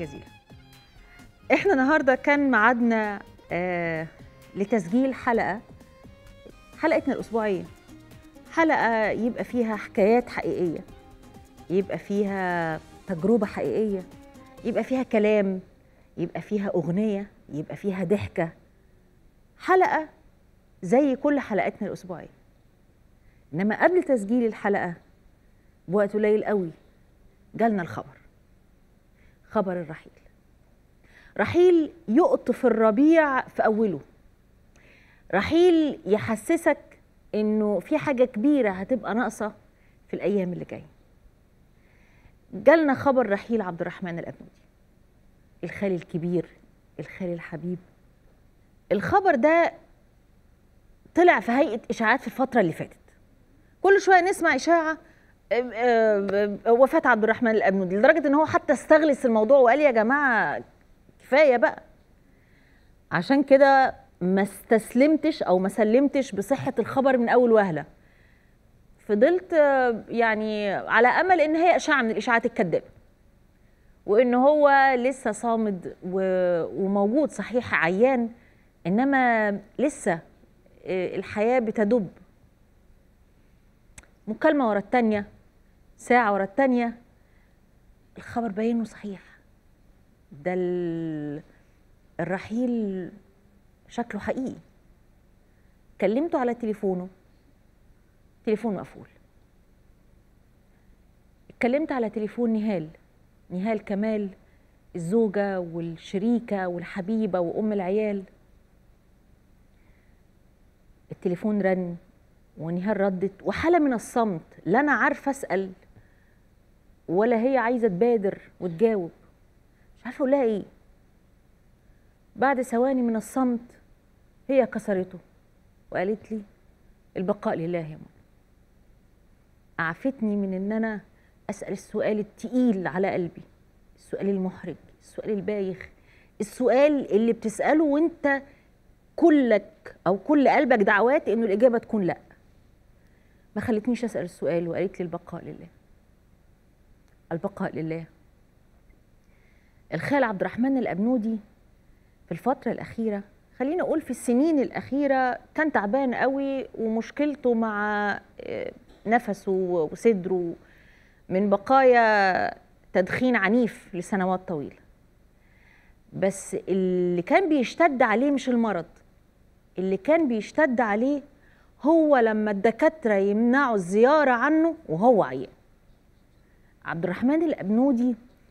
جزيلا احنا النهارده كان ميعادنا آه لتسجيل حلقه حلقتنا الاسبوعيه حلقه يبقى فيها حكايات حقيقيه يبقى فيها تجربه حقيقيه يبقى فيها كلام يبقى فيها اغنيه يبقى فيها ضحكه حلقه زي كل حلقاتنا الاسبوعيه انما قبل تسجيل الحلقه بوقت قليل قوي جالنا الخبر خبر الرحيل رحيل يقطف الربيع في اوله رحيل يحسسك انه في حاجه كبيره هتبقى ناقصه في الايام اللي جايه جالنا خبر رحيل عبد الرحمن الابنودي الخالي الكبير الخالي الحبيب الخبر ده طلع في هيئه اشاعات في الفتره اللي فاتت كل شويه نسمع اشاعه وفاه عبد الرحمن الابنودي لدرجه ان هو حتى استغلس الموضوع وقال يا جماعه كفايه بقى عشان كده ما استسلمتش او ما سلمتش بصحه الخبر من اول وهله فضلت يعني على امل ان هي اشاعه من الاشاعات الكذابه وان هو لسه صامد وموجود صحيح عيان انما لسه الحياه بتدب مكالمه ورا التانيه ساعه ورا التانيه الخبر باينه صحيح ده الرحيل شكله حقيقي كلمته على تليفونه تليفون مقفول اتكلمت على تليفون نهال نهال كمال الزوجة والشريكة والحبيبة وأم العيال التليفون رن ونهال ردت وحالة من الصمت لا أنا عارفة أسأل ولا هي عايزة تبادر وتجاوب مش عارفة أقول لها إيه بعد ثواني من الصمت هي كسرته وقالت لي البقاء لله يا ماما أعفتني من إن أنا أسأل السؤال التقيل على قلبي السؤال المحرج السؤال البايخ السؤال اللي بتسأله وانت كلك أو كل قلبك دعوات إنه الإجابة تكون لأ ما خلتنيش أسأل السؤال وقالت لي البقاء لله البقاء لله الخال عبد الرحمن الأبنودي في الفترة الأخيرة خلينا أقول في السنين الأخيرة كان تعبان قوي ومشكلته مع نفسه وصدره من بقايا تدخين عنيف لسنوات طويلة بس اللي كان بيشتد عليه مش المرض اللي كان بيشتد عليه هو لما الدكاترة يمنعوا الزيارة عنه وهو عيان عبد الرحمن الأبنودي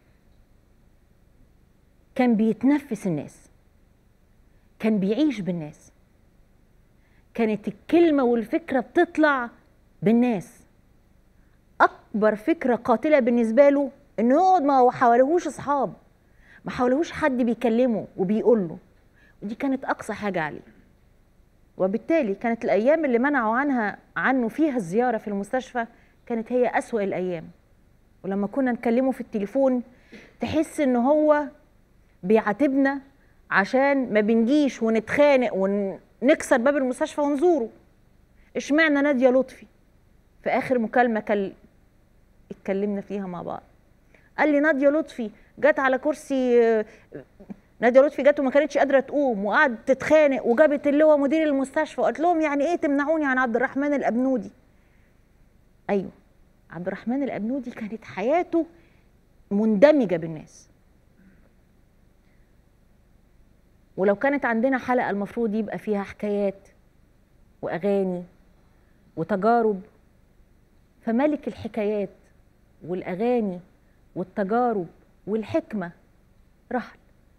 كان بيتنفس الناس كان بيعيش بالناس كانت الكلمة والفكرة بتطلع بالناس أكبر فكرة قاتلة بالنسبة له إنه يقعد ما حواليهوش أصحاب ما حواليهوش حد بيكلمه وبيقول له ودي كانت أقصى حاجة عليه وبالتالي كانت الأيام اللي منعوا عنها عنه فيها الزيارة في المستشفى كانت هي أسوأ الأيام ولما كنا نكلمه في التليفون تحس إن هو بيعاتبنا عشان ما بنجيش ونتخانق ونكسر باب المستشفى ونزوره اشمعنى ناديه لطفي في اخر مكالمه كل... اتكلمنا فيها مع بعض قال لي ناديه لطفي جت على كرسي ناديه لطفي جت وما كانتش قادره تقوم وقعدت تتخانق وجابت اللي هو مدير المستشفى وقالت لهم يعني ايه تمنعوني عن عبد الرحمن الابنودي ايوه عبد الرحمن الابنودي كانت حياته مندمجه بالناس ولو كانت عندنا حلقة المفروض يبقى فيها حكايات وأغاني وتجارب فملك الحكايات والأغاني والتجارب والحكمة رحل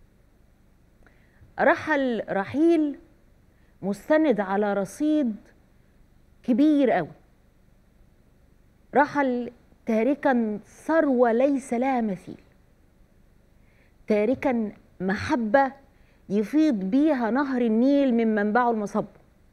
رحل رحيل مستند على رصيد كبير قوي رحل تاركا ثروة ليس لها مثيل تاركا محبة يفيض بيها نهر النيل من منبعه المصب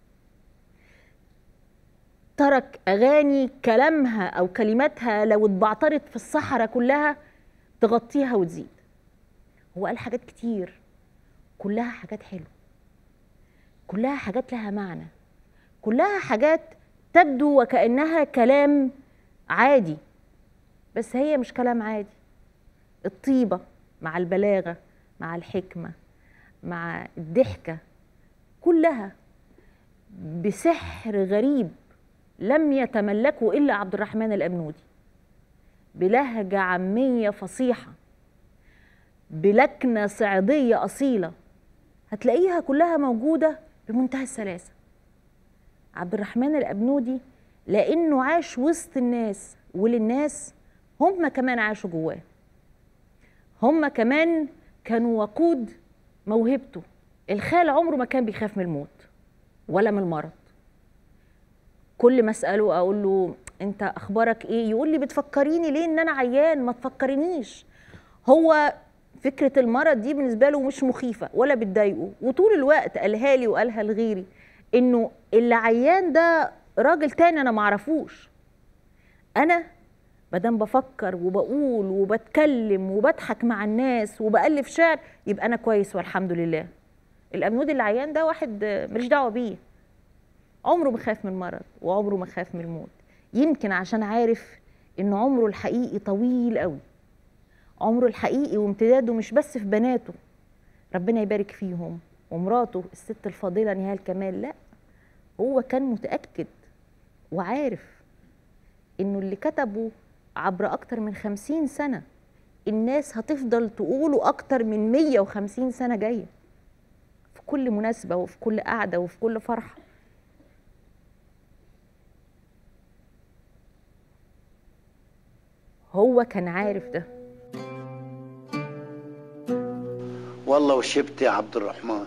ترك اغاني كلامها او كلماتها لو اتبعترت في الصحراء كلها تغطيها وتزيد هو قال حاجات كتير كلها حاجات حلوه كلها حاجات لها معنى كلها حاجات تبدو وكانها كلام عادي بس هي مش كلام عادي الطيبه مع البلاغه مع الحكمه مع الضحكه كلها بسحر غريب لم يتملكه الا عبد الرحمن الابنودي بلهجه عاميه فصيحه بلكنه صعيديه اصيله هتلاقيها كلها موجوده بمنتهى السلاسه عبد الرحمن الابنودي لانه عاش وسط الناس وللناس هم كمان عاشوا جواه هم كمان كانوا وقود موهبته الخال عمره ما كان بيخاف من الموت ولا من المرض كل ما اساله اقول له انت اخبارك ايه يقول لي بتفكريني ليه ان انا عيان ما تفكرنيش هو فكره المرض دي بالنسبه له مش مخيفه ولا بتضايقه وطول الوقت قالها لي وقالها لغيري انه اللي عيان ده راجل تاني انا معرفوش انا مادام بفكر وبقول وبتكلم وبضحك مع الناس وبالف شعر يبقى انا كويس والحمد لله الامنود اللي عيان ده واحد ماليش دعوه بيه عمره ما خاف من المرض وعمره ما خاف من الموت يمكن عشان عارف ان عمره الحقيقي طويل قوي عمره الحقيقي وامتداده مش بس في بناته ربنا يبارك فيهم ومراته الست الفاضله نهال كمال لا هو كان متاكد وعارف انه اللي كتبه عبر اكتر من خمسين سنه الناس هتفضل تقوله اكتر من مية وخمسين سنه جايه في كل مناسبه وفي كل قعده وفي كل فرحه هو كان عارف ده والله وشبت يا عبد الرحمن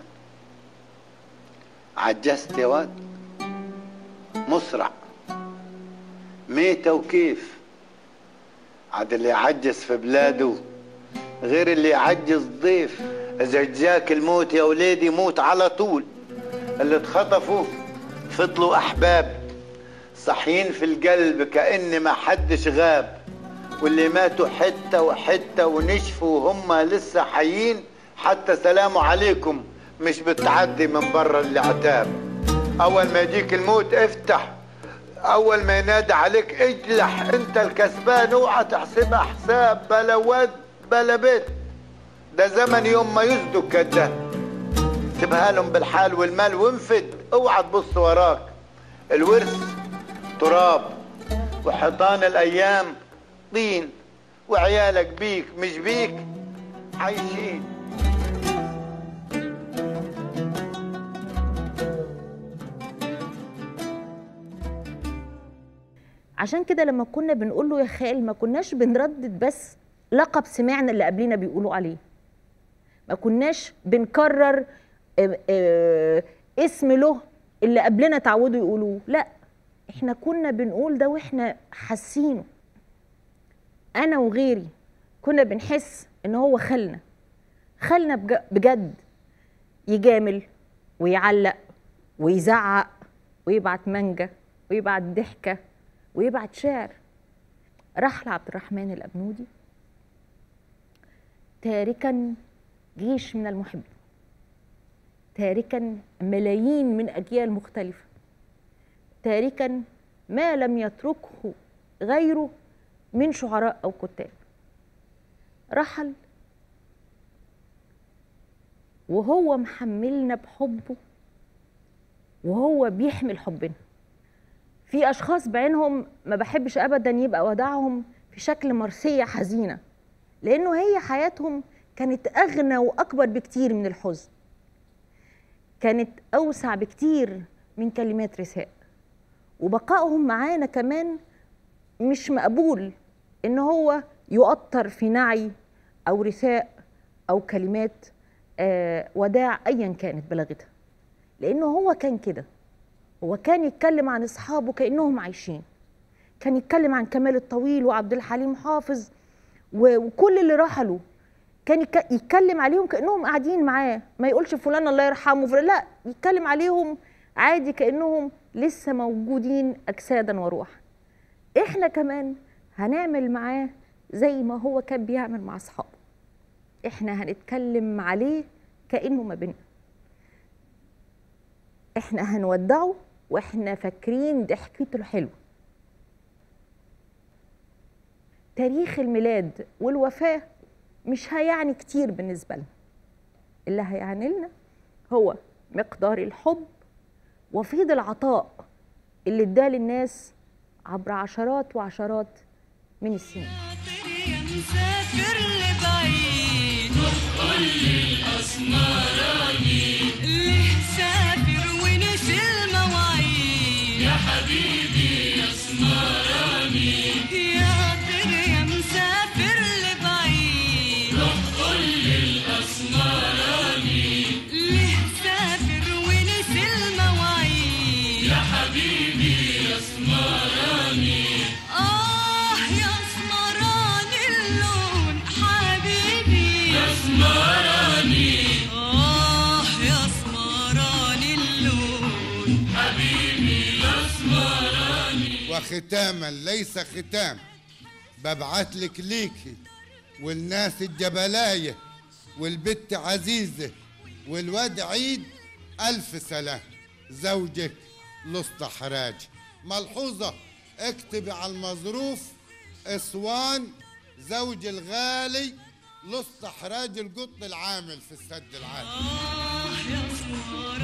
عجزت يا واد مسرع ميتة وكيف عاد اللي يعجز في بلاده غير اللي يعجز ضيف اذا جاك الموت يا ولادي موت على طول اللي اتخطفوا فضلوا احباب صحيين في القلب كأن ما حدش غاب واللي ماتوا حتة وحتة ونشفوا وهم لسه حيين حتى سلام عليكم مش بتعدي من برا العتاب اول ما يجيك الموت افتح اول ما ينادي عليك اجلح انت الكسبان اوعى تحسبها حساب بلا ود بلا بيت ده زمن يوم ما يصدق كده سيبها لهم بالحال والمال وانفد اوعى تبص وراك الورث تراب وحيطان الايام طين وعيالك بيك مش بيك عايشين عشان كده لما كنا بنقول له يا خال ما كناش بنردد بس لقب سمعنا اللي قبلنا بيقولوا عليه ما كناش بنكرر آه، آه، اسم له اللي قبلنا تعودوا يقولوه لا احنا كنا بنقول ده واحنا حاسينه انا وغيري كنا بنحس ان هو خلنا خلنا بج- بجد يجامل ويعلق ويزعق ويبعت منجة ويبعت ضحكة ويبعت شعر رحل عبد الرحمن الأبنودي تاركا جيش من المحبين تاركا ملايين من أجيال مختلفة تاركا ما لم يتركه غيره من شعراء أو كتاب رحل وهو محملنا بحبه وهو بيحمل حبنا في اشخاص بعينهم ما بحبش ابدا يبقى وداعهم في شكل مرثيه حزينه لانه هي حياتهم كانت اغنى واكبر بكتير من الحزن كانت اوسع بكتير من كلمات رثاء وبقائهم معانا كمان مش مقبول ان هو يؤطر في نعي او رثاء او كلمات آه وداع ايا كانت بلاغتها لانه هو كان كده هو كان يتكلم عن اصحابه كانهم عايشين كان يتكلم عن كمال الطويل وعبد الحليم حافظ و- وكل اللي رحلوا كان يك- يتكلم عليهم كانهم قاعدين معاه ما يقولش فلان الله يرحمه فلان لا يتكلم عليهم عادي كانهم لسه موجودين اجسادا وروحا احنا كمان هنعمل معاه زي ما هو كان بيعمل مع اصحابه احنا هنتكلم عليه كانه ما بينا احنا هنودعه واحنا فاكرين ضحكته الحلوه تاريخ الميلاد والوفاه مش هيعني كتير بالنسبة لنا اللي هيعني لنا هو مقدار الحب وفيض العطاء اللي اداه للناس عبر عشرات وعشرات من السنين خاطر يا مسافر لبعيد قول لي الاسمراني ليه سافر ونسي المواعيد يا حبيبي يا اسمراني يا طير يا مسافر لبعيد قول لي الاسمراني ليه سافر ونسي المواعيد يا حبيبي يا اسمراني آه يا اسمراني اللون حبيبي يا اسمراني آه يا اسمراني اللون حبيبي يا اسمراني وختاما ليس ختام ببعت لك ليكي والناس الجبلاية والبت عزيزة والواد عيد ألف سلام زوجك لسطى حراج ملحوظة اكتبي على المظروف اسوان زوج الغالي لسطى حراج القط العامل في السد العالي آه يا اسمراني